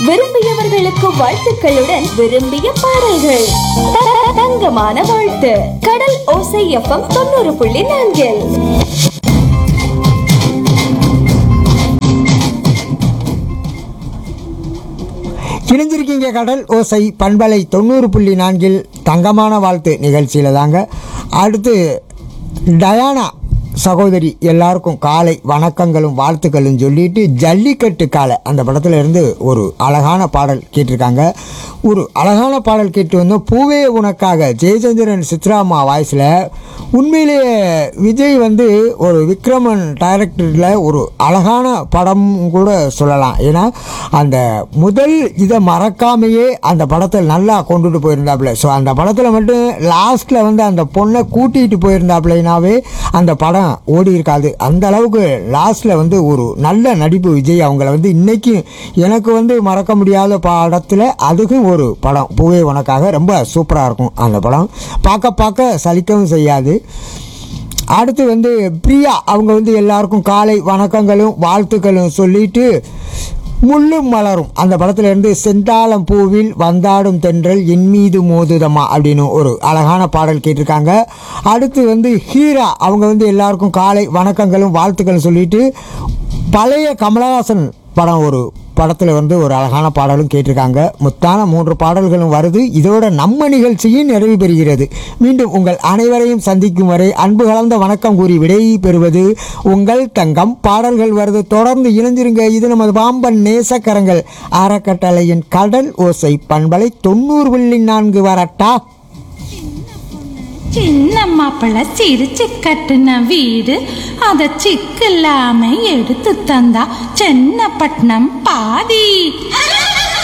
விரும்பியவர்களுக்கு வாழ்த்துக்களுடன் விரும்பிய பாடல்கள் த- தங்கமான வாழ்த்து கடல் ஓசை எஃப்எம் தொண்ணூறு புள்ளி நான்கில் இணைஞ்சிருக்கீங்க கடல் ஓசை பண்பலை தொண்ணூறு புள்ளி நான்கில் தங்கமான வாழ்த்து நிகழ்ச்சியில் தாங்க அடுத்து டயானா சகோதரி எல்லாருக்கும் காலை வணக்கங்களும் வாழ்த்துக்களும் சொல்லிட்டு ஜல்லிக்கட்டு காலை அந்த படத்துல இருந்து ஒரு அழகான பாடல் கேட்டிருக்காங்க ஒரு அழகான பாடல் கேட்டு வந்தோம் பூவே உனக்காக ஜெயச்சந்திரன் சித்ராமா வாய்ஸில் உண்மையிலேயே விஜய் வந்து ஒரு விக்ரமன் டைரக்டரில் ஒரு அழகான படம் கூட சொல்லலாம் ஏன்னா அந்த முதல் இதை மறக்காமையே அந்த படத்தை நல்லா கொண்டுட்டு போயிருந்தாப்புல ஸோ அந்த படத்தில் மட்டும் லாஸ்ட்டில் வந்து அந்த பொண்ணை கூட்டிகிட்டு போயிருந்தாப்புலனாவே அந்த படம் ஓடி இருக்காது அந்த அளவுக்கு லாஸ்ட்டில் வந்து ஒரு நல்ல நடிப்பு விஜய் அவங்கள வந்து இன்னைக்கு எனக்கு வந்து மறக்க முடியாத படத்தில் அதுக்கும் ஒரு படம் பூவே உனக்காக ரொம்ப சூப்பராக இருக்கும் அந்த படம் பார்க்க பார்க்க சலிக்கவும் செய்யாது அடுத்து வந்து பிரியா அவங்க வந்து எல்லாருக்கும் காலை வணக்கங்களும் வாழ்த்துக்களும் சொல்லிட்டு முள்ளும் மலரும் அந்த படத்துல இருந்து செந்தாளம் பூவில் வந்தாடும் தென்றல் என் மீது மோதுதமா அப்படின்னு ஒரு அழகான பாடல் கேட்டிருக்காங்க அடுத்து வந்து ஹீரா அவங்க வந்து எல்லாருக்கும் காலை வணக்கங்களும் வாழ்த்துக்களும் சொல்லிட்டு பழைய கமலஹாசன் படம் ஒரு படத்தில் வந்து ஒரு அழகான பாடலும் கேட்டிருக்காங்க முத்தான மூன்று பாடல்களும் வருது இதோட நம்ம நிகழ்ச்சியும் நிறைவு பெறுகிறது மீண்டும் உங்கள் அனைவரையும் சந்திக்கும் வரை அன்பு கலந்த வணக்கம் கூறி விடை பெறுவது உங்கள் தங்கம் பாடல்கள் வருது தொடர்ந்து இணைஞ்சிருங்க இது நமது பாம்பன் நேசக்கரங்கள் அறக்கட்டளையின் கடல் ஓசை பண்பலை தொண்ணூறு புள்ளி நான்கு வரட்டா சின்ன மாப்பிள்ள சிரிச்சு கட்டுன வீடு அத சிக்கு இல்லாம எடுத்து தந்தா சென்னப்பட்டினம் பாதி